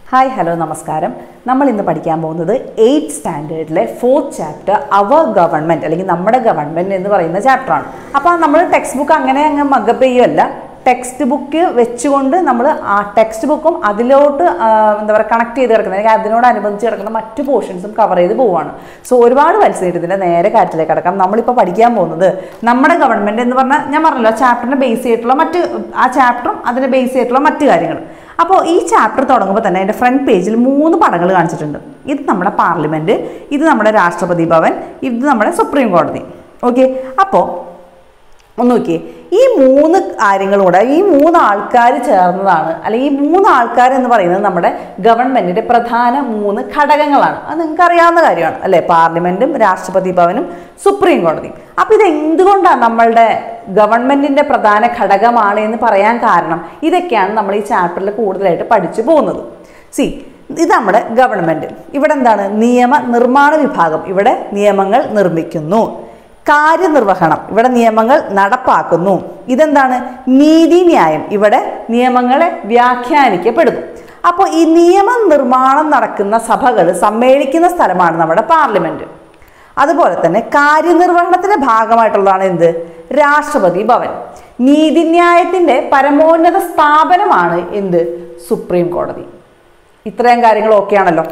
Hi hello നമസ്കാരം നമ്മൾ ഇന്ന് പഠിക്കാൻ പോകുന്നത് എയ്ത്ത് സ്റ്റാൻഡേർഡിലെ ഫോർത്ത് ചാപ്റ്റർ അവർ ഗവൺമെൻറ് അല്ലെങ്കിൽ നമ്മുടെ ഗവൺമെൻറ് എന്ന് പറയുന്ന ചാപ്റ്ററാണ് അപ്പോൾ നമ്മൾ ടെക്സ്റ്റ് ബുക്ക് അങ്ങനെ അങ്ങ് മഗപ്പ് ചെയ്യുമല്ല ടെക്സ്റ്റ് ബുക്ക് വെച്ചുകൊണ്ട് നമ്മൾ ആ ടെക്സ്റ്റ് ബുക്കും അതിലോട്ട് ആ, എന്താ പറയുക കണക്ട് ചെയ്ത് കിടക്കുന്ന അല്ലെങ്കിൽ അതിനോടനുബന്ധിച്ച് കിടക്കുന്ന മറ്റു പോർഷൻസും കവർ ചെയ്ത് പോവുകയാണ് സോ ഒരുപാട് വലിച്ചിട്ടില്ല നേരെ കാര്യത്തിലേക്ക് കിടക്കാം നമ്മളിപ്പോൾ പഠിക്കാൻ പോകുന്നത് നമ്മുടെ ഗവൺമെൻറ് എന്ന് പറഞ്ഞാൽ ഞാൻ പറഞ്ഞല്ലോ ചാപ്റ്ററിനെ ബേസ് ചെയ്തിട്ടുള്ള മറ്റ് ആ ചാപ്റ്ററും അതിനെ ബേസ് ചെയ്തിട്ടുള്ള മറ്റു കാര്യങ്ങൾ അപ്പോൾ ഈ ചാപ്റ്റർ തുടങ്ങുമ്പോൾ തന്നെ അതിൻ്റെ ഫ്രണ്ട് പേജിൽ മൂന്ന് പടങ്ങൾ കാണിച്ചിട്ടുണ്ട് ഇത് നമ്മുടെ പാർലമെൻറ്റ് ഇത് നമ്മുടെ രാഷ്ട്രപതി ഭവൻ ഇത് നമ്മുടെ സുപ്രീം കോടതി ഓക്കെ അപ്പോൾ ഒന്ന് നോക്കിയേ ഈ മൂന്ന് കാര്യങ്ങളും കൂടെ ഈ മൂന്ന് ആൾക്കാർ ചേർന്നതാണ് അല്ലെങ്കിൽ ഈ മൂന്ന് ആൾക്കാർ എന്ന് പറയുന്നത് നമ്മുടെ ഗവൺമെന്റിന്റെ പ്രധാന മൂന്ന് ഘടകങ്ങളാണ് അത് നിങ്ങൾക്ക് അറിയാവുന്ന കാര്യമാണ് അല്ലെ പാർലമെന്റും രാഷ്ട്രപതി ഭവനും സുപ്രീം കോടതിയും അപ്പൊ ഇത് എന്തുകൊണ്ടാണ് നമ്മളുടെ ഗവൺമെന്റിന്റെ പ്രധാന ഘടകമാണ് എന്ന് പറയാൻ കാരണം ഇതൊക്കെയാണ് നമ്മൾ ഈ ചാപ്റ്ററിൽ കൂടുതലായിട്ട് പഠിച്ചു പോകുന്നത് സി ഇത് നമ്മുടെ ഗവൺമെന്റ് ഇവിടെ എന്താണ് നിയമ നിർമ്മാണ വിഭാഗം ഇവിടെ നിയമങ്ങൾ നിർമ്മിക്കുന്നു കാര്യനിർവഹണം ഇവിടെ നിയമങ്ങൾ നടപ്പാക്കുന്നു ഇതെന്താണ് നീതിന്യായം ഇവിടെ നിയമങ്ങളെ വ്യാഖ്യാനിക്കപ്പെടുന്നു അപ്പോൾ ഈ നിയമനിർമ്മാണം നടക്കുന്ന സഭകൾ സമ്മേളിക്കുന്ന സ്ഥലമാണ് നമ്മുടെ പാർലമെന്റ് അതുപോലെ തന്നെ കാര്യനിർവഹണത്തിന്റെ ഭാഗമായിട്ടുള്ളതാണ് എന്ത് രാഷ്ട്രപതി ഭവൻ നീതിന്യായത്തിന്റെ പരമോന്നത സ്ഥാപനമാണ് എന്ത് സുപ്രീം കോടതി ഇത്രയും കാര്യങ്ങൾ ഓക്കെ ആണല്ലോ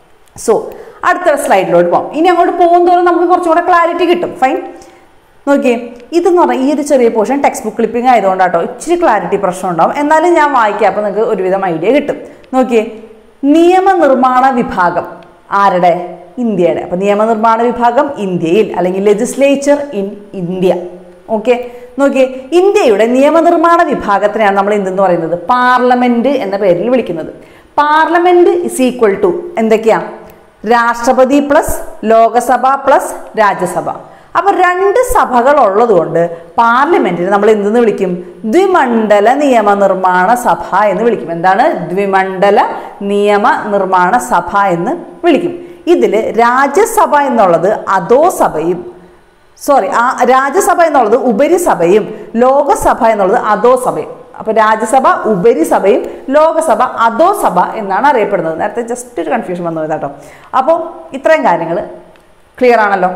സോ അടുത്ത സ്ലൈഡിലോട്ട് പോകാം ഇനി അങ്ങോട്ട് പോകും തോറും നമുക്ക് കുറച്ചും കൂടെ ക്ലാരിറ്റി കിട്ടും ഫൈൻ നോക്കിയേ ഇതെന്ന് പറഞ്ഞാൽ ഈ ഒരു ചെറിയ പോർഷൻ ടെക്സ്റ്റ് ബുക്ക് ക്ലിപ്പിംഗ് ആയതുകൊണ്ടാട്ടോ ഇച്ചിരി ക്ലാരിറ്റി പ്രശ്നം ഉണ്ടാവും എന്നാലും ഞാൻ വായിക്കാം അപ്പോൾ നിങ്ങൾക്ക് ഒരുവിധം ഐഡിയ കിട്ടും നോക്കിയേ നിയമനിർമ്മാണ വിഭാഗം ആരുടെ ഇന്ത്യയുടെ അപ്പോൾ നിയമനിർമ്മാണ വിഭാഗം ഇന്ത്യയിൽ അല്ലെങ്കിൽ ലെജിസ്ലേച്ചർ ഇൻ ഇന്ത്യ ഓക്കെ നോക്കിയേ ഇന്ത്യയുടെ നിയമനിർമ്മാണ വിഭാഗത്തിനെയാണ് നമ്മൾ എന്തെന്ന് പറയുന്നത് പാർലമെന്റ് എന്ന പേരിൽ വിളിക്കുന്നത് പാർലമെന്റ് ഇസ് ഈക്വൽ ടു എന്തൊക്കെയാ രാഷ്ട്രപതി പ്ലസ് ലോകസഭ പ്ലസ് രാജ്യസഭ അപ്പൊ രണ്ട് സഭകൾ ഉള്ളതുകൊണ്ട് പാർലമെന്റിനെ നമ്മൾ എന്തെന്ന് വിളിക്കും ദ്വിമണ്ഡല നിയമനിർമ്മാണ സഭ എന്ന് വിളിക്കും എന്താണ് ദ്വിമണ്ഡല നിയമ നിർമ്മാണ സഭ എന്ന് വിളിക്കും ഇതിൽ രാജ്യസഭ എന്നുള്ളത് അധോ സഭയും സോറി ആ രാജ്യസഭ എന്നുള്ളത് ഉപരിസഭയും ലോകസഭ എന്നുള്ളത് അധോ സഭയും അപ്പൊ രാജ്യസഭ ഉപരിസഭയും ലോകസഭ അധോ സഭ എന്നാണ് അറിയപ്പെടുന്നത് നേരത്തെ ജസ്റ്റ് ഒരു കൺഫ്യൂഷൻ വന്നു കേട്ടോ അപ്പോൾ ഇത്രയും കാര്യങ്ങൾ ക്ലിയർ ആണല്ലോ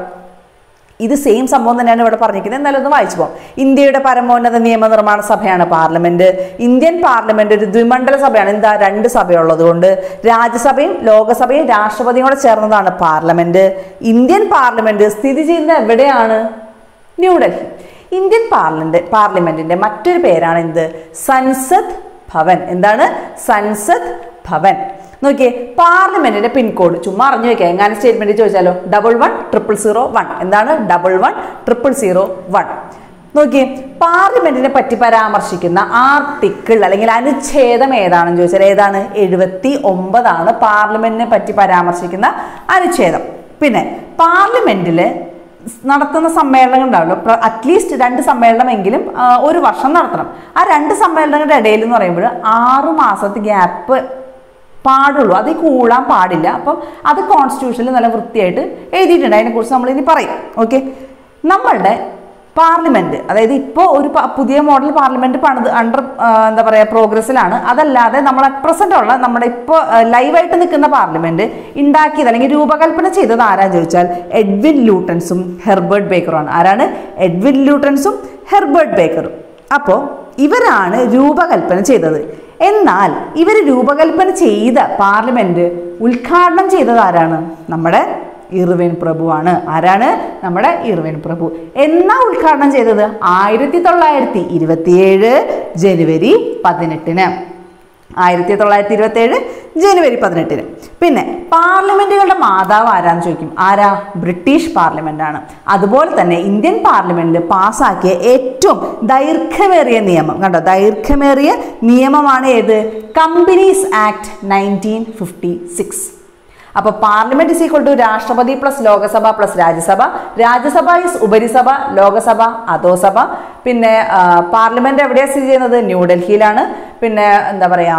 ഇത് സെയിം സംഭവം തന്നെയാണ് ഇവിടെ പറഞ്ഞിരിക്കുന്നത് എന്നാലും ഒന്ന് വായിച്ചു പോകാം ഇന്ത്യയുടെ പരമോന്നത നിയമനിർമ്മാണ സഭയാണ് പാർലമെന്റ് ഇന്ത്യൻ പാർലമെന്റ് ഒരു ദ്വിമണ്ഡല സഭയാണ് എന്താ രണ്ട് സഭയുള്ളത് കൊണ്ട് രാജ്യസഭയും ലോകസഭയും രാഷ്ട്രപതിയും കൂടെ ചേർന്നതാണ് പാർലമെന്റ് ഇന്ത്യൻ പാർലമെന്റ് സ്ഥിതി ചെയ്യുന്നത് എവിടെയാണ് ന്യൂഡൽഹി ഇന്ത്യൻ പാർലമെന്റ് പാർലമെന്റിന്റെ മറ്റൊരു പേരാണ് എന്ത് സൻസദ് ഭവൻ എന്താണ് സൻസദ് ഭവൻ നോക്കിയേ പാർലമെന്റിന്റെ പിൻകോഡ് ചുമ്മാ അറിഞ്ഞു വെക്കാം എങ്ങനെ സ്റ്റേറ്റ്മെന്റ് ചോദിച്ചാലോ double one triple zero one എന്താണ് double one triple zero one നോക്കിയേ പാർലമെന്റിനെ പറ്റി പരാമർശിക്കുന്ന ആർട്ടിക്കിൾ അല്ലെങ്കിൽ അനുച്ഛേദം ഏതാണെന്ന് ചോദിച്ചാൽ ഏതാണ് എഴുപത്തി ഒമ്പതാണ് പാർലമെന്റിനെ പറ്റി പരാമർശിക്കുന്ന അനുച്ഛേദം പിന്നെ പാർലമെന്റില് നടത്തുന്ന സമ്മേളനങ്ങൾ ഉണ്ടാവുമല്ലോ അറ്റ്ലീസ്റ്റ് രണ്ട് സമ്മേളനമെങ്കിലും ആ, ഒരു വർഷം നടത്തണം ആ രണ്ട് സമ്മേളനങ്ങളുടെ ഇടയിൽ എന്ന് പറയുമ്പോൾ ആറു മാസത്തെ ഗ്യാപ്പ് പാടുള്ളൂ അത് കൂടാൻ പാടില്ല അപ്പം അത് കോൺസ്റ്റിറ്റ്യൂഷനിൽ നല്ല വൃത്തിയായിട്ട് എഴുതിയിട്ടുണ്ട് അതിനെക്കുറിച്ച് നമ്മൾ ഇനി പറയും ഓക്കെ നമ്മളുടെ പാർലമെന്റ് അതായത് ഇപ്പോൾ ഒരു പ- പുതിയ മോഡൽ പാർലമെന്റ് പണിത് അണ്ടർ എന്താ പറയുക പ്രോഗ്രസ്സിലാണ് അതല്ലാതെ നമ്മൾ പ്രസന്റ് ഉള്ള നമ്മുടെ ഇപ്പോൾ ലൈവായിട്ട് നിൽക്കുന്ന പാർലമെന്റ് ഉണ്ടാക്കിയത് അല്ലെങ്കിൽ രൂപകൽപ്പന ചെയ്തത് ആരാന്ന് ചോദിച്ചാൽ എഡ്വിൻ ലൂട്ടൻസും ഹെർബർട്ട് ബേക്കറുമാണ് ആരാണ് എഡ്വിൻ ലൂട്ടൻസും ഹെർബർട്ട് ബേക്കറും അപ്പോൾ ഇവരാണ് രൂപകൽപ്പന ചെയ്തത് എന്നാൽ ഇവർ രൂപകൽപ്പന ചെയ്ത പാർലമെന്റ് ഉദ്ഘാടനം ചെയ്തത് ആരാണ് നമ്മുടെ ഇർവിൻ പ്രഭുവാണ് ആരാണ് നമ്മുടെ ഇർവിൻ പ്രഭു എന്നാ ഉദ്ഘാടനം ചെയ്തത് ആയിരത്തി തൊള്ളായിരത്തി ഇരുപത്തിയേഴ് ജനുവരി പതിനെട്ടിന് ആയിരത്തി തൊള്ളായിരത്തി ഇരുപത്തി ഏഴ് ജനുവരി പതിനെട്ടിന് പിന്നെ പാർലമെന്റുകളുടെ മാതാവ് ആരാന്ന് ചോദിക്കും ആരാ ബ്രിട്ടീഷ് പാർലമെന്റ് ആണ് അതുപോലെ തന്നെ ഇന്ത്യൻ പാർലമെന്റിൽ പാസ്സാക്കിയ ഏറ്റവും ദൈർഘ്യമേറിയ നിയമം കണ്ടോ ദൈർഘ്യമേറിയ നിയമമാണ് ഏത് companies act nineteen fifty six അപ്പൊ പാർലമെന്റ് ഇസ് ഈക്വൽ ടു രാഷ്ട്രപതി plus Lok Sabha plus Rajya Sabha Rajya Sabha is ഉപരിസഭ ലോകസഭ അധോസഭ പിന്നെ ആ, പാർലമെന്റ് എവിടെയാണ് സ്ഥിതി ചെയ്യുന്നത് ന്യൂഡൽഹിയിലാണ് പിന്നെ എന്താ പറയാ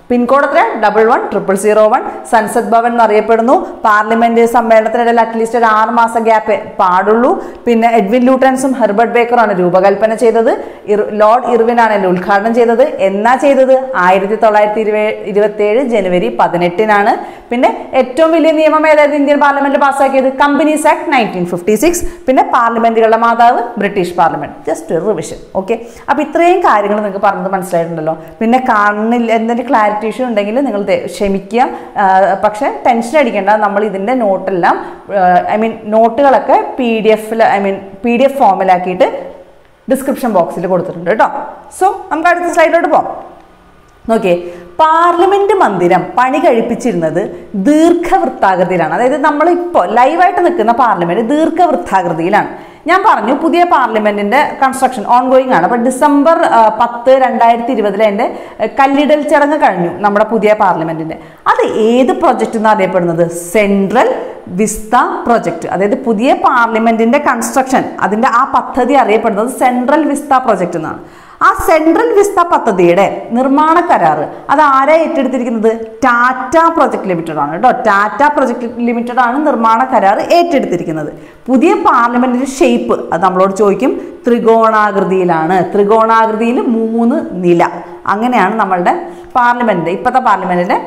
പിൻകോഡ് എത്ര double one triple zero one Sansad Bhavan എന്നറിയപ്പെടുന്നു പാർലമെന്റ് സമ്മേളനത്തിനിടയിൽ അറ്റ്ലീസ്റ്റ് ഒരു ആറ് മാസം ഗ്യാപ്പ് പാടുള്ളൂ പിന്നെ എഡ്വിൻ ലൂട്ടൻസും ഹെർബർട്ട് ബേക്കറുമാണ് രൂപകൽപ്പന ചെയ്തത് ഇർ- ലോർഡ് ഇർവിനാണ് എൻ്റെ ഉദ്ഘാടനം ചെയ്തത് എന്നാ ചെയ്തത് ആയിരത്തി തൊള്ളായിരത്തി ഇരുപേ ഇരുപത്തി ഏഴ് ജനുവരി പതിനെട്ടിനാണ് പിന്നെ ഏറ്റവും വലിയ നിയമം ഏതായത് ഇന്ത്യൻ പാർലമെന്റ് പാസ്സാക്കിയത് companies act nineteen fifty six പിന്നെ പാർലമെന്റുകളുടെ മാതാവ് ബ്രിട്ടീഷ് പാർലമെന്റ് ജസ്റ്റ് ഒരു റിവിഷൻ ഓക്കെ അപ്പൊ ഇത്രയും കാര്യങ്ങൾ നിങ്ങൾക്ക് പറഞ്ഞത് മനസ്സിലായിട്ടുണ്ടല്ലോ പിന്നെ കാണില്ല എന്തെങ്കിലും ക്ലാരിറ്റി ഇഷ്യൂ ഉണ്ടെങ്കിൽ നിങ്ങൾ ദേ- ക്ഷമിക്കുക ആ, പക്ഷേ ടെൻഷൻ അടിക്കേണ്ട നമ്മൾ ഇതിൻ്റെ നോട്ടെല്ലാം ഐ മീൻ നോട്ടുകളൊക്കെ പി ഡി എഫിൽ I mean P D F ഫോമിലാക്കിയിട്ട് ഡിസ്ക്രിപ്ഷൻ ബോക്സിൽ കൊടുത്തിട്ടുണ്ട് കേട്ടോ സോ നമുക്ക് അടുത്ത സ്ലൈഡിലോട്ട് പോകാം നോക്കിയേ പാർലമെന്റ് മന്ദിരം പണി കഴിപ്പിച്ചിരുന്നത് ദീർഘവൃത്താകൃതിയിലാണ് അതായത് നമ്മളിപ്പോൾ ലൈവായിട്ട് നിൽക്കുന്ന പാർലമെന്റ് ദീർഘവൃത്താകൃതിയിലാണ് ഞാൻ പറഞ്ഞു പുതിയ പാർലമെന്റിന്റെ കൺസ്ട്രക്ഷൻ ഓൺഗോയിങ് ആണ് അപ്പൊ ഡിസംബർ ആ, പത്ത് രണ്ടായിരത്തി ഇരുപതിൽ അതിന്റെ ആ, കല്ലിടൽ ചടങ്ങ് കഴിഞ്ഞു നമ്മുടെ പുതിയ പാർലമെന്റിന്റെ അത് ഏത് പ്രൊജക്റ്റ് എന്ന് അറിയപ്പെടുന്നത് സെൻട്രൽ വിസ്ത പ്രൊജക്ട് അതായത് പുതിയ പാർലമെന്റിന്റെ കൺസ്ട്രക്ഷൻ അതിന്റെ ആ പദ്ധതി അറിയപ്പെടുന്നത് സെൻട്രൽ വിസ്ത പ്രൊജക്ട് എന്നാണ് ആ സെൻട്രൽ വിസ്ത പദ്ധതിയുടെ നിർമ്മാണ കരാറ് അത് ആരാ ഏറ്റെടുത്തിരിക്കുന്നത് ടാറ്റ പ്രൊജക്ട് ലിമിറ്റഡ് ആണ് കേട്ടോ ടാറ്റ പ്രൊജക്ട് ലിമിറ്റഡ് ആണ് നിർമ്മാണ കരാർ ഏറ്റെടുത്തിരിക്കുന്നത് പുതിയ പാർലമെന്റിന്റെ ഷേപ്പ് അത് നമ്മളോട് ചോദിക്കും ത്രികോണാകൃതിയിലാണ് ത്രികോണാകൃതിയിൽ മൂന്ന് നില അങ്ങനെയാണ് നമ്മളുടെ പാർലമെന്റ് ഇപ്പോഴത്തെ പാർലമെന്റിന്റെ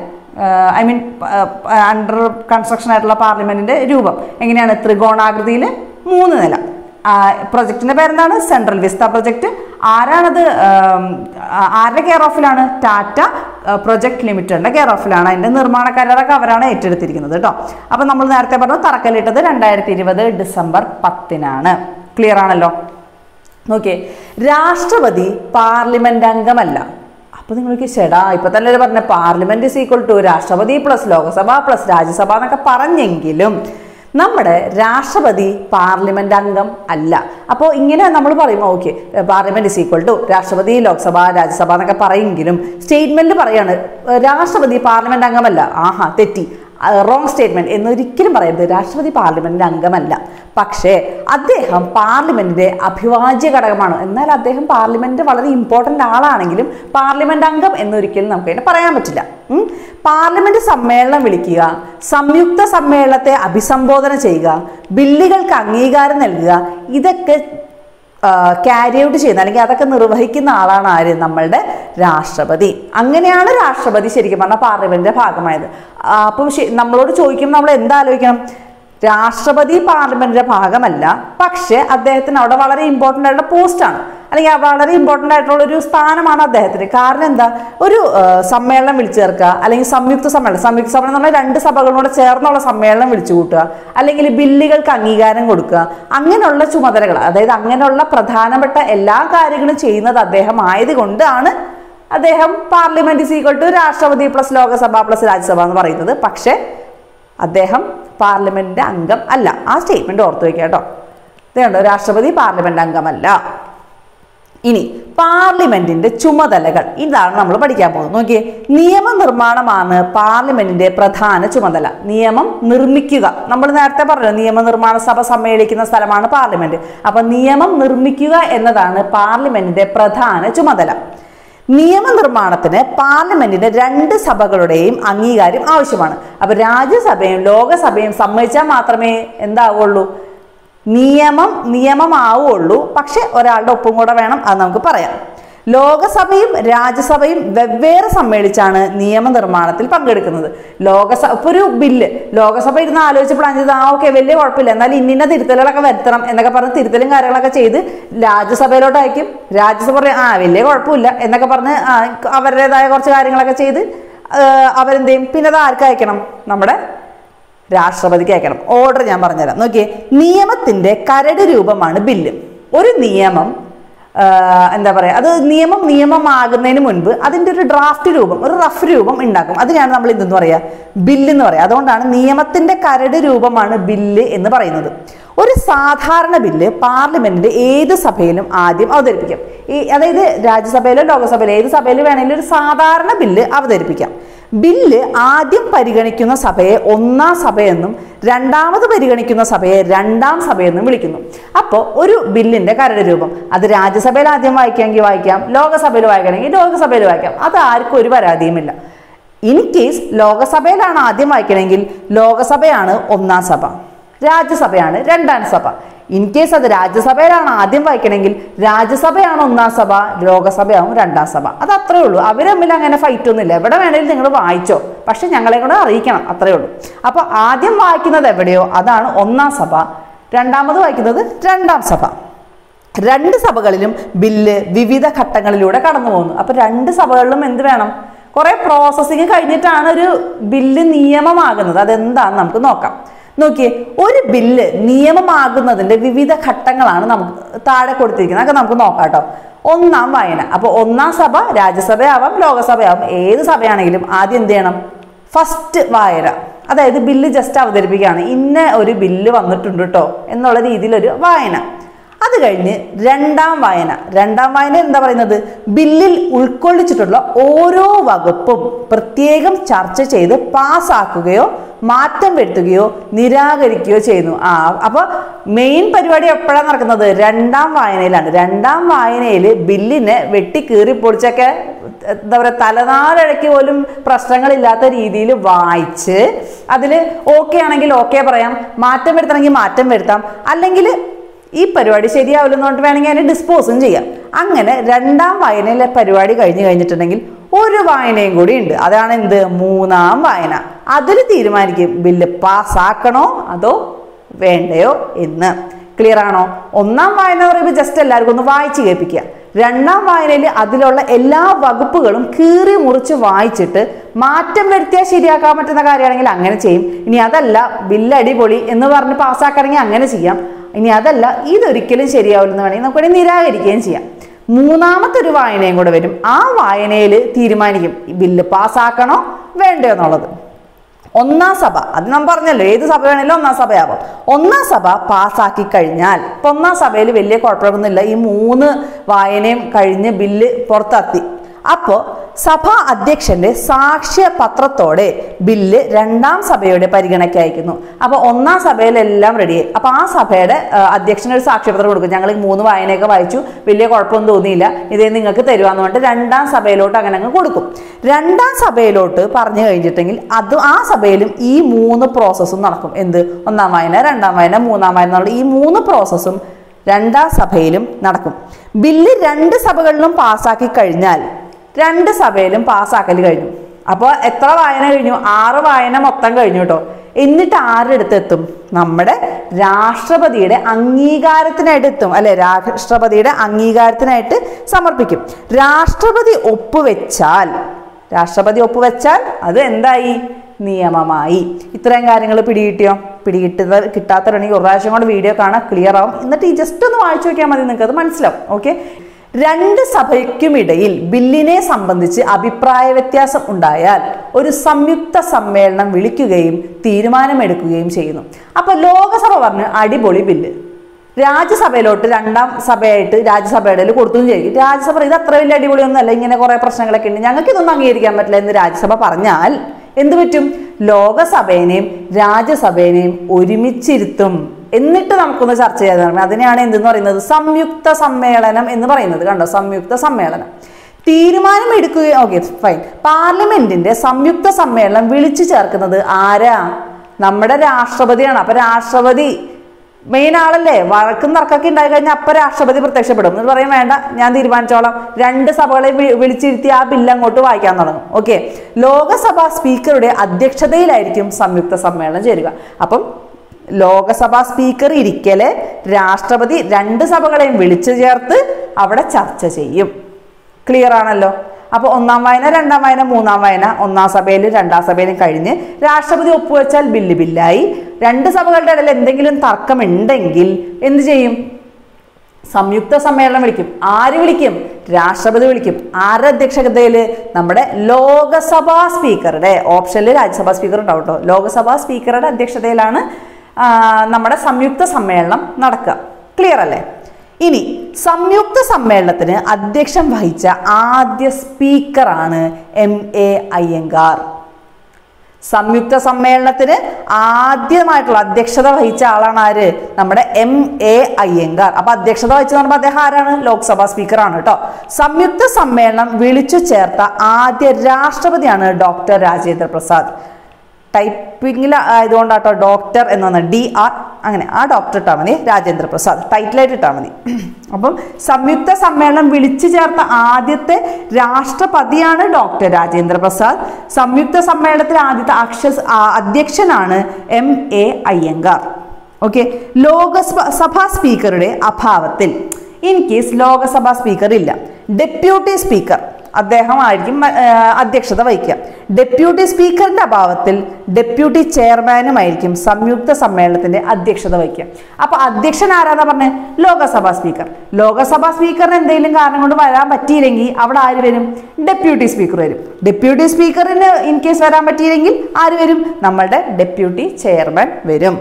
ഐ മീൻ അണ്ടർ കൺസ്ട്രക്ഷൻ ആയിട്ടുള്ള പാർലമെന്റിന്റെ രൂപം എങ്ങനെയാണ് ത്രികോണാകൃതിയിൽ മൂന്ന് നില പ്രൊജക്ടിന്റെ പേരെന്താണ് സെൻട്രൽ വിസ്ത പ്രൊജക്ട് ആരാണത് ആം, ആ- ആരുടെ കെയർ ഓഫിലാണ് ടാറ്റ പ്രൊജക്ട് ലിമിറ്റഡിന്റെ കെയർ ഓഫിലാണ് അതിന്റെ നിർമ്മാണ കരാറൊക്കെ അവരാണ് ഏറ്റെടുത്തിരിക്കുന്നത് കേട്ടോ അപ്പൊ നമ്മൾ നേരത്തെ പറഞ്ഞു തറക്കല്ലിട്ടത് രണ്ടായിരത്തി ഇരുപത് ഡിസംബർ പത്തിനാണ് ക്ലിയർ ആണല്ലോ നോക്കിയേ രാഷ്ട്രപതി പാർലമെന്റ് അംഗമല്ല അപ്പൊ നിങ്ങൾക്ക് ചേടാ ഇപ്പൊ തന്നെ പറഞ്ഞ പാർലമെന്റ് ഇസ് ഈക്വൽ ടു രാഷ്ട്രപതി പ്ലസ് ലോകസഭ പ്ലസ് രാജ്യസഭ എന്നൊക്കെ പറഞ്ഞെങ്കിലും നമ്മുടെ രാഷ്ട്രപതി പാർലമെന്റ് അംഗം അല്ല അപ്പോൾ ഇങ്ങനെ നമ്മൾ പറയുമ്പോൾ okay parliament is equal to Rashtrapati Lok Sabha Rajya Sabha എന്നൊക്കെ പറയെങ്കിലും സ്റ്റേറ്റ്മെന്റിൽ പറയാണ് ഏഹ്, രാഷ്ട്രപതി പാർലമെന്റ് അംഗമല്ല ആഹാ തെറ്റി റോങ് സ്റ്റേറ്റ്മെന്റ് എന്നൊരിക്കലും പറയരുത് രാഷ്ട്രപതി പാർലമെന്റിന്റെ അംഗമല്ല പക്ഷേ അദ്ദേഹം പാർലമെന്റിന്റെ അഭിവാജ്യ ഘടകമാണ് എന്നാൽ അദ്ദേഹം പാർലമെന്റ് വളരെ ഇമ്പോർട്ടന്റ് ആളാണെങ്കിലും പാർലമെന്റ് അംഗം എന്നൊരിക്കലും നമുക്ക് അതിനെ പറയാൻ പറ്റില്ല ഉം. പാർലമെന്റ് സമ്മേളനം വിളിക്കുക സംയുക്ത സമ്മേളനത്തെ അഭിസംബോധന ചെയ്യുക ബില്ലുകൾക്ക് അംഗീകാരം നൽകുക ഇതൊക്കെ ക്യാരി ഔട്ട് ചെയ്യുന്ന അല്ലെങ്കിൽ അതൊക്കെ നിർവഹിക്കുന്ന ആളാണ് ആര് നമ്മളുടെ രാഷ്ട്രപതി അങ്ങനെയാണ് രാഷ്ട്രപതി ശരിക്കും പറഞ്ഞാൽ പാർലമെന്റിന്റെ ഭാഗമായത് ആ, അപ്പം ശ- നമ്മളോട് ചോദിക്കുമ്പോൾ നമ്മൾ എന്താലോചിക്കണം രാഷ്ട്രപതി പാർലമെന്റിന്റെ ഭാഗമല്ല പക്ഷെ അദ്ദേഹത്തിന് അവിടെ വളരെ ഇമ്പോർട്ടൻ്റ് ആയിട്ടുള്ള പോസ്റ്റാണ് അല്ലെങ്കിൽ വളരെ ഇമ്പോർട്ടൻ്റ് ആയിട്ടുള്ള ഒരു സ്ഥാനമാണ് അദ്ദേഹത്തിന് കാരണം എന്താ ഒരു ആ, സമ്മേളനം വിളിച്ചു ചേർക്കുക അല്ലെങ്കിൽ സംയുക്ത സമ്മേളനം സംയുക്ത സമ്മേളനം എന്ന് പറഞ്ഞാൽ രണ്ട് സഭകളോട് ചേർന്നുള്ള സമ്മേളനം വിളിച്ചു കൂട്ടുക അല്ലെങ്കിൽ ബില്ലുകൾക്ക് അംഗീകാരം കൊടുക്കുക അങ്ങനെയുള്ള ചുമതലകൾ അതായത് അങ്ങനെയുള്ള പ്രധാനപ്പെട്ട എല്ലാ കാര്യങ്ങളും ചെയ്യുന്നത് അദ്ദേഹം ആയതുകൊണ്ടാണ് അദ്ദേഹം പാർലമെന്റ് ഇസ് ഈക്വൽ ടു രാഷ്ട്രപതി പ്ലസ് ലോകസഭ പ്ലസ് രാജ്യസഭ എന്ന് പറയുന്നത് പക്ഷേ അദ്ദേഹം പാർലമെന്റ് അംഗം അല്ല ആ സ്റ്റേറ്റ്മെന്റ് ഓർത്തു വെക്കുക കേട്ടോ ഇതുണ്ടോ രാഷ്ട്രപതി പാർലമെന്റ് അംഗമല്ല ഇനി പാർലമെന്റിന്റെ ചുമതലകൾ ഇതാണ് നമ്മൾ പഠിക്കാൻ പോകുന്നത് നോക്കിയേ നിയമനിർമ്മാണമാണ് പാർലമെന്റിന്റെ പ്രധാന ചുമതല നിയമം നിർമ്മിക്കുക നമ്മൾ നേരത്തെ പറഞ്ഞു നിയമനിർമ്മാണ സഭ സമ്മേളിക്കുന്ന സ്ഥലമാണ് പാർലമെന്റ് അപ്പൊ നിയമം നിർമ്മിക്കുക എന്നതാണ് പാർലമെന്റിന്റെ പ്രധാന ചുമതല നിയമനിർമ്മാണത്തിന് പാർലമെന്റിന്റെ രണ്ട് സഭകളുടെയും അംഗീകാരം ആവശ്യമാണ് അപ്പൊ രാജ്യസഭയും ലോകസഭയും സമ്മതിച്ചാൽ മാത്രമേ എന്താവുള്ളൂ നിയമം നിയമമാവുള്ളൂ പക്ഷെ ഒരാളുടെ ഒപ്പം കൂടെ വേണം അത് നമുക്ക് പറയാം ലോകസഭയും രാജ്യസഭയും വെവ്വേറെ സമ്മേളിച്ചാണ് നിയമനിർമ്മാണത്തിൽ പങ്കെടുക്കുന്നത് ലോകസഭ ഇപ്പൊ ഒരു ബില്ല് ലോകസഭ ഇരുന്ന് ആലോചിച്ച് പ്ലാൻ ചെയ്ത് ആ ഓക്കെ വലിയ കുഴപ്പമില്ല എന്നാൽ ഇന്നിന്ന തിരുത്തലുകളൊക്കെ വരുത്തണം എന്നൊക്കെ പറഞ്ഞ് തിരുത്തലും കാര്യങ്ങളൊക്കെ ചെയ്ത് രാജ്യസഭയിലോട്ട് അയക്കും രാജ്യസഭ പറയും ആ വലിയ കുഴപ്പമില്ല എന്നൊക്കെ പറഞ്ഞ് ആ, അവരുടേതായ കുറച്ച് കാര്യങ്ങളൊക്കെ ചെയ്ത് ആ, അവരെന്ത് ചെയ്യും പിന്നെ അത് ആർക്ക് അയക്കണം നമ്മുടെ രാഷ്ട്രപതിക്ക് അയക്കണം ഓർഡർ ഞാൻ പറഞ്ഞുതരാം നോക്കിയേ നിയമത്തിന്റെ കരട് രൂപമാണ് ബില്ല് ഒരു നിയമം ആ, എന്താ പറയുക അത് നിയമം നിയമമാകുന്നതിന് മുൻപ് അതിൻ്റെ ഒരു ഡ്രാഫ്റ്റ് രൂപം ഒരു റഫ് രൂപം ഉണ്ടാക്കും അതിനാണ് നമ്മൾ എന്തെന്ന് പറയുക ബില്ല് എന്ന് പറയുക അതുകൊണ്ടാണ് നിയമത്തിന്റെ കരട് രൂപമാണ് ബില്ല് എന്ന് പറയുന്നത് ഒരു സാധാരണ ബില്ല് പാർലമെന്റിന്റെ ഏത് സഭയിലും ആദ്യം അവതരിപ്പിക്കാം ഈ അതായത് രാജ്യസഭയിലോ ലോകസഭയിലോ ഏത് സഭയിൽ വേണമെങ്കിലും ഒരു സാധാരണ ബില്ല് അവതരിപ്പിക്കാം ബില്ല് ആദ്യം പരിഗണിക്കുന്ന സഭയെ ഒന്നാം സഭയെന്നും രണ്ടാമത് പരിഗണിക്കുന്ന സഭയെ രണ്ടാം സഭയെന്നും വിളിക്കുന്നു അപ്പോൾ ഒരു ബില്ലിന്റെ കരട് രൂപം അത് രാജ്യസഭയിൽ ആദ്യം വായിക്കാമെങ്കിൽ വായിക്കാം ലോകസഭയിൽ വായിക്കണമെങ്കിൽ ലോകസഭയിൽ വായിക്കാം അത് ആർക്കും ഒരു പരാതിയുമില്ല ഇൻ കേസ് ലോകസഭയിലാണ് ആദ്യം വായിക്കണമെങ്കിൽ ലോകസഭയാണ് ഒന്നാം സഭ രാജ്യസഭയാണ് രണ്ടാം സഭ ഇൻ കേസ് അത് രാജ്യസഭയിലാണ് ആദ്യം വായിക്കണമെങ്കിൽ രാജ്യസഭയാണ് ഒന്നാം സഭ ലോകസഭയാവും രണ്ടാം സഭ അത് അത്രേ ഉള്ളൂ അവർ തമ്മിൽ അങ്ങനെ ഫൈറ്റ് ഒന്നുമില്ല എവിടെ വേണമെങ്കിലും നിങ്ങൾ വായിച്ചോ പക്ഷെ ഞങ്ങളെ കൂടെ അറിയിക്കണം അത്രേ ഉള്ളൂ അപ്പോൾ ആദ്യം വായിക്കുന്നത് എവിടെയോ അതാണ് ഒന്നാം സഭ രണ്ടാമത് വായിക്കുന്നത് രണ്ടാം സഭ രണ്ട് സഭകളിലും ബില്ല് വിവിധ ഘട്ടങ്ങളിലൂടെ കടന്നു പോകുന്നു അപ്പൊ രണ്ട് സഭകളിലും എന്ത് വേണം കുറെ പ്രോസസ്സിങ് കഴിഞ്ഞിട്ടാണ് ഒരു ബില്ല് നിയമമാകുന്നത് അതെന്താന്ന് നമുക്ക് നോക്കാം നോക്കിയേ ഒരു ബില്ല് നിയമമാകുന്നതിന്റെ വിവിധ ഘട്ടങ്ങളാണ് നമുക്ക് താഴെ കൊടുത്തിരിക്കുന്നത് അതൊക്കെ നമുക്ക് നോക്കാം കേട്ടോ ഒന്നാം വായന അപ്പൊ ഒന്നാം സഭ രാജ്യസഭയാവാം ലോകസഭയാവാം ഏത് സഭയാണെങ്കിലും ആദ്യം എന്ത് ചെയ്യണം ഫസ്റ്റ് വായന അതായത് ബില്ല് ജസ്റ്റ് അവതരിപ്പിക്കുകയാണ് ഇന്ന ഒരു ബില്ല് വന്നിട്ടുണ്ട് കേട്ടോ എന്നുള്ള രീതിയിലൊരു വായന അത് കഴിഞ്ഞ് രണ്ടാം വായന രണ്ടാം വായന എന്താ പറയുന്നത് ബില്ലിൽ ഉൾക്കൊള്ളിച്ചിട്ടുള്ള ഓരോ വകുപ്പും പ്രത്യേകം ചർച്ച ചെയ്ത് പാസ്സാക്കുകയോ മാറ്റം വരുത്തുകയോ നിരാകരിക്കുകയോ ചെയ്യുന്നു ആ അപ്പോൾ മെയിൻ പരിപാടി എപ്പോഴാണ് നടക്കുന്നത് രണ്ടാം വായനയിലാണ് രണ്ടാം വായനയിൽ ബില്ലിനെ വെട്ടി കീറി പൊടിച്ചൊക്കെ എന്താ പറയുക തലനാരിഴയ്ക്ക് പോലും പ്രശ്നങ്ങളില്ലാത്ത രീതിയിൽ വായിച്ച് അതിൽ ഓക്കെ ആണെങ്കിൽ ഓക്കെ പറയാം മാറ്റം വരുത്തണമെങ്കിൽ മാറ്റം വരുത്താം അല്ലെങ്കിൽ ഈ പരിപാടി ശരിയാവില്ലെന്നുകൊണ്ട് വേണമെങ്കിൽ അതിനെ ഡിസ്പോസും ചെയ്യാം അങ്ങനെ രണ്ടാം വായനയിലെ പരിപാടി കഴിഞ്ഞ് കഴിഞ്ഞിട്ടുണ്ടെങ്കിൽ ഒരു വായനയും കൂടി ഉണ്ട് അതാണ് എന്ത് മൂന്നാം വായന അതിൽ തീരുമാനിക്കും ബില്ല് പാസ്സാക്കണോ അതോ വേണ്ടയോ എന്ന് ക്ലിയർ ആണോ ഒന്നാം വായന എന്ന് പറയുമ്പോൾ ജസ്റ്റ് എല്ലാവർക്കും ഒന്ന് വായിച്ച് കേൾപ്പിക്കുക രണ്ടാം വായനയിൽ അതിലുള്ള എല്ലാ വകുപ്പുകളും കീറി മുറിച്ച് വായിച്ചിട്ട് മാറ്റം വരുത്തിയാൽ ശരിയാക്കാൻ പറ്റുന്ന കാര്യമാണെങ്കിൽ അങ്ങനെ ചെയ്യും ഇനി അതല്ല ബില്ല് അടിപൊളി എന്ന് പറഞ്ഞ് പാസ്സാക്കണമെങ്കിൽ അങ്ങനെ ചെയ്യാം ഇനി അതല്ല ഇതൊരിക്കലും ശരിയാവില്ലെന്ന് വേണമെങ്കിൽ നമുക്ക് വേണമെങ്കിൽ നിരാകരിക്കുകയും ചെയ്യാം മൂന്നാമത്തെ ഒരു വായനയും കൂടെ വരും ആ വായനയിൽ തീരുമാനിക്കും ഈ ബില്ല് പാസ്സാക്കണോ വേണ്ടയോ എന്നുള്ളത് ഒന്നാം സഭ അത് നാം പറഞ്ഞല്ലോ ഏത് സഭ വേണേലും ഒന്നാം സഭയാവാം ഒന്നാം സഭ പാസ്സാക്കി കഴിഞ്ഞാൽ ഇപ്പൊ ഒന്നാം സഭയിൽ വലിയ കുഴപ്പമൊന്നുമില്ല ഈ മൂന്ന് വായനയും കഴിഞ്ഞ് ബില്ല് പുറത്താക്കി അപ്പോൾ സഭാ അധ്യക്ഷന്റെ സാക്ഷ്യപത്രത്തോടെ ബില്ല് രണ്ടാം സഭയുടെ പരിഗണയ്ക്ക് അയക്കുന്നു അപ്പോൾ ഒന്നാം സഭയിലെല്ലാം റെഡിയായി അപ്പോൾ ആ സഭയുടെ ആ, അധ്യക്ഷന് ഒരു സാക്ഷ്യപത്രം കൊടുക്കും ഞങ്ങൾ ഈ മൂന്ന് വായനയൊക്കെ വായിച്ചു വലിയ കുഴപ്പമൊന്നും തോന്നിയില്ല ഇതേ നിങ്ങൾക്ക് തരുവാന്ന് പറഞ്ഞിട്ട് രണ്ടാം സഭയിലോട്ട് അങ്ങനെ അങ്ങ് കൊടുക്കും രണ്ടാം സഭയിലോട്ട് പറഞ്ഞു കഴിഞ്ഞിട്ടെങ്കിൽ അത് ആ സഭയിലും ഈ മൂന്ന് പ്രോസസ്സും നടക്കും എന്ത് ഒന്നാം വായന രണ്ടാം വായന മൂന്നാം വായന എന്നുള്ള ഈ മൂന്ന് പ്രോസസ്സും രണ്ടാം സഭയിലും നടക്കും ബില്ല് രണ്ട് സഭകളിലും പാസ്സാക്കി കഴിഞ്ഞാൽ രണ്ട് സഭയിലും പാസ്സാക്കൽ കഴിഞ്ഞു അപ്പോൾ എത്ര വായന കഴിഞ്ഞു ആറ് വായന മൊത്തം കഴിഞ്ഞു കേട്ടോ എന്നിട്ട് ആരുടെ അടുത്ത് എത്തും നമ്മുടെ രാഷ്ട്രപതിയുടെ അംഗീകാരത്തിനായിട്ട് എത്തും അല്ലെ രാഷ്ട്രപതിയുടെ അംഗീകാരത്തിനായിട്ട് സമർപ്പിക്കും രാഷ്ട്രപതി ഒപ്പുവെച്ചാൽ രാഷ്ട്രപതി ഒപ്പുവെച്ചാൽ അത് എന്തായി നിയമമായി ഇത്രയും കാര്യങ്ങൾ പിടികിട്ടിയോ പിടികിട്ടുന്ന കിട്ടാത്തവരാണെങ്കിൽ ഒരു പ്രാവശ്യം കൊണ്ട് വീഡിയോ കാണാൻ ക്ലിയർ ആവും എന്നിട്ട് ഈ ജസ്റ്റ് ഒന്ന് വായിച്ചു നോക്കിയാൽ മതി നിങ്ങൾക്ക് അത് മനസ്സിലാവും ഓക്കെ രണ്ട് സഭയ്ക്കുമിടയിൽ ബില്ലിനെ സംബന്ധിച്ച് അഭിപ്രായ വ്യത്യാസം ഉണ്ടായാൽ ഒരു സംയുക്ത സമ്മേളനം വിളിക്കുകയും തീരുമാനമെടുക്കുകയും ചെയ്യുന്നു അപ്പൊ ലോകസഭ പറഞ്ഞു അടിപൊളി ബില്ല് രാജ്യസഭയിലോട്ട് രണ്ടാം സഭയായിട്ട് രാജ്യസഭയുടെ ഇടയിൽ കൊടുത്തു വിചാരിക്കും രാജ്യസഭ ഇത് അത്ര വലിയ അടിപൊളിയൊന്നുമല്ല ഇങ്ങനെ കുറെ പ്രശ്നങ്ങളൊക്കെ ഉണ്ട് ഞങ്ങൾക്ക് ഇതൊന്നും അംഗീകരിക്കാൻ പറ്റില്ല എന്ന് രാജ്യസഭ പറഞ്ഞാൽ എന്ത് പറ്റും ലോകസഭേനെയും രാജ്യസഭേനെയും ഒരുമിച്ചിരുത്തും എന്നിട്ട് നമുക്കൊന്ന് ചർച്ച ചെയ്താൽ മതി. അതിനെയാണ് എന്തെന്ന് പറയുന്നത് സംയുക്ത സമ്മേളനം എന്ന് പറയുന്നത് കണ്ടോ സംയുക്ത സമ്മേളനം തീരുമാനം എടുക്കുക ഓക്കെ ഫൈൻ പാർലമെന്റിന്റെ സംയുക്ത സമ്മേളനം വിളിച്ചു ചേർക്കുന്നത് ആരാ നമ്മുടെ രാഷ്ട്രപതിയാണ് അപ്പൊ രാഷ്ട്രപതി മെയിൻ ആളല്ലേ വഴക്കും തർക്കമൊക്കെ ഉണ്ടായി കഴിഞ്ഞാൽ അപ്പൊ രാഷ്ട്രപതി പ്രത്യക്ഷപ്പെടും എന്ന് പറയും വേണ്ട ഞാൻ തീരുമാനിച്ചോളാം രണ്ട് സഭകളെ വി- വിളിച്ചിരുത്തി ആ ബില്ല് അങ്ങോട്ട് വായിക്കാൻ തുടങ്ങും ഓക്കെ ലോകസഭാ സ്പീക്കറുടെ അധ്യക്ഷതയിലായിരിക്കും സംയുക്ത സമ്മേളനം ചേരുക അപ്പം ലോകസഭാ സ്പീക്കർ ഇരിക്കലെ രാഷ്ട്രപതി രണ്ട് സഭകളെയും വിളിച്ചു ചേർത്ത് അവിടെ ചർച്ച ചെയ്യും ക്ലിയർ ആണല്ലോ അപ്പോൾ ഒന്നാം വായന രണ്ടാം വായന മൂന്നാം വായന ഒന്നാം സഭയിലും രണ്ടാം സഭയിലും കഴിഞ്ഞ് രാഷ്ട്രപതി ഒപ്പുവെച്ചാൽ ബില്ല് ബില്ലായി രണ്ട് സഭകളുടെ ഇടയിൽ എന്തെങ്കിലും തർക്കമുണ്ടെങ്കിൽ എന്ത് ചെയ്യും സംയുക്ത സമ്മേളനം വിളിക്കും ആര് വിളിക്കും രാഷ്ട്രപതി വിളിക്കും ആരുടെ അധ്യക്ഷതയിൽ നമ്മുടെ ലോകസഭാ സ്പീക്കറുടെ ഓപ്ഷനിൽ രാജ്യസഭാ സ്പീക്കർ ഉണ്ടാവും കേട്ടോ ലോകസഭാ സ്പീക്കറുടെ അധ്യക്ഷതയിലാണ് ആ, നമ്മുടെ സംയുക്ത സമ്മേളനം നടക്കുക ക്ലിയർ അല്ലേ ഇനി സംയുക്ത സമ്മേളനത്തിന് അധ്യക്ഷം വഹിച്ച ആദ്യ സ്പീക്കറാണ് എം എ അയ്യങ്കാർ സംയുക്ത സമ്മേളനത്തിന് ആദ്യമായിട്ടുള്ള അധ്യക്ഷത വഹിച്ച ആളാണ് ആര് നമ്മുടെ എം എ അയ്യങ്കാർ അപ്പൊ അധ്യക്ഷത വഹിച്ചത് പറയുമ്പോൾ അദ്ദേഹം ആരാണ് ലോക്സഭാ സ്പീക്കറാണ് കേട്ടോ സംയുക്ത സമ്മേളനം വിളിച്ചു ചേർത്ത ആദ്യ രാഷ്ട്രപതിയാണ് ഡോക്ടർ രാജേന്ദ്ര പ്രസാദ് ടൈപ്പിംഗിൽ ആയതുകൊണ്ടാട്ടോ ഡോക്ടർ എന്ന് പറഞ്ഞാൽ ഡി ആർ അങ്ങനെ ആ ഡോക്ടർ ഇട്ടാൽ മതി രാജേന്ദ്ര പ്രസാദ് ടൈറ്റിലായിട്ട് ഇട്ടാൽ മതി അപ്പം സംയുക്ത സമ്മേളനം വിളിച്ചു ചേർത്ത ആദ്യത്തെ രാഷ്ട്രപതിയാണ് ഡോക്ടർ രാജേന്ദ്ര പ്രസാദ് സംയുക്ത സമ്മേളനത്തിൽ ആദ്യത്തെ അക്ഷ ആ, അധ്യക്ഷനാണ് M A Ayyangar okay Lok Sabha സഭാ സ്പീക്കറുടെ അഭാവത്തിൽ ഇൻ കേസ് ലോകസഭാ സ്പീക്കർ ഇല്ല ഡെപ്യൂട്ടി സ്പീക്കർ അദ്ദേഹമായിരിക്കും ആ, അധ്യക്ഷത വഹിക്കുക ഡെപ്യൂട്ടി സ്പീക്കറിന്റെ അഭാവത്തിൽ ഡെപ്യൂട്ടി ചെയർമാനുമായിരിക്കും സംയുക്ത സമ്മേളനത്തിന്റെ അധ്യക്ഷത വഹിക്കുക അപ്പൊ അധ്യക്ഷൻ ആരാന്നാ പറഞ്ഞത് ലോകസഭാ സ്പീക്കർ ലോകസഭാ സ്പീക്കറിന് എന്തെങ്കിലും കാരണം കൊണ്ട് വരാൻ പറ്റിയില്ലെങ്കിൽ അവിടെ ആര് വരും ഡെപ്യൂട്ടി സ്പീക്കർ വരും ഡെപ്യൂട്ടി സ്പീക്കറിന് ഇൻ കേസ് വരാൻ പറ്റിയില്ലെങ്കിൽ ആര് വരും നമ്മളുടെ ഡെപ്യൂട്ടി ചെയർമാൻ വരും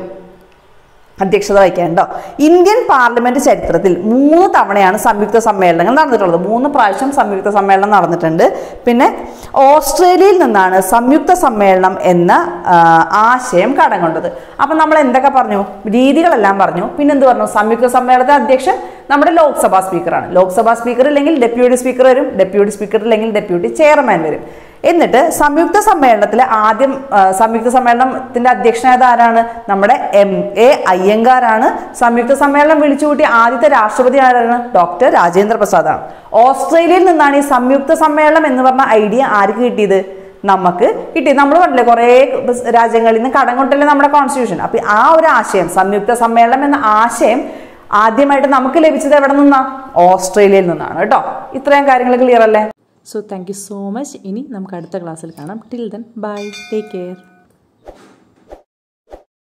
അധ്യക്ഷത വഹിക്കേണ്ടോ ഇന്ത്യൻ പാർലമെന്റ് ചരിത്രത്തിൽ മൂന്ന് തവണയാണ് സംയുക്ത സമ്മേളനങ്ങൾ നടന്നിട്ടുള്ളത് മൂന്ന് പ്രാവശ്യം സംയുക്ത സമ്മേളനം നടന്നിട്ടുണ്ട് പിന്നെ ഓസ്ട്രേലിയയിൽ നിന്നാണ് സംയുക്ത സമ്മേളനം എന്ന ആ, ആശയം കടം കൊണ്ടത് അപ്പം നമ്മൾ എന്തൊക്കെ പറഞ്ഞു രീതികളെല്ലാം പറഞ്ഞു പിന്നെ എന്ത് പറഞ്ഞു സംയുക്ത സമ്മേളനത്തെ അധ്യക്ഷൻ നമ്മുടെ ലോക്സഭാ സ്പീക്കറാണ് ലോക്സഭാ സ്പീക്കർ ഇല്ലെങ്കിൽ ഡെപ്യൂട്ടി സ്പീക്കർ വരും ഡെപ്യൂട്ടി സ്പീക്കർ ഇല്ലെങ്കിൽ ഡെപ്യൂട്ടി ചെയർമാൻ വരും എന്നിട്ട് സംയുക്ത സമ്മേളനത്തിലെ ആദ്യം ആ, സംയുക്ത സമ്മേളനത്തിന്റെ അധ്യക്ഷനായത് ആരാണ് നമ്മുടെ എം എ അയ്യങ്കാരാണ് സംയുക്ത സമ്മേളനം വിളിച്ചുകൂട്ടിയ ആദ്യത്തെ രാഷ്ട്രപതി ആരാണ് ഡോക്ടർ രാജേന്ദ്ര പ്രസാദാണ് ഓസ്ട്രേലിയയിൽ നിന്നാണ് ഈ സംയുക്ത സമ്മേളനം എന്ന് പറഞ്ഞ ഐഡിയ ആർക്ക് കിട്ടിയത് നമുക്ക് കിട്ടി നമ്മൾ പറഞ്ഞില്ലേ കുറേ രാജ്യങ്ങളിൽ നിന്ന് കടം കൊണ്ടല്ലേ നമ്മുടെ കോൺസ്റ്റിറ്റ്യൂഷൻ അപ്പൊ ആ ഒരു ആശയം സംയുക്ത സമ്മേളനം എന്ന ആശയം ആദ്യമായിട്ട് നമുക്ക് ലഭിച്ചത് എവിടെ നിന്നാ ഓസ്ട്രേലിയയിൽ നിന്നാണ് കേട്ടോ ഇത്രയും കാര്യങ്ങൾ ക്ലിയർ അല്ലേ so thank you so much ഇനി നമുക്ക് അടുത്ത ക്ലാസ്സിൽ കാണാം till then bye take care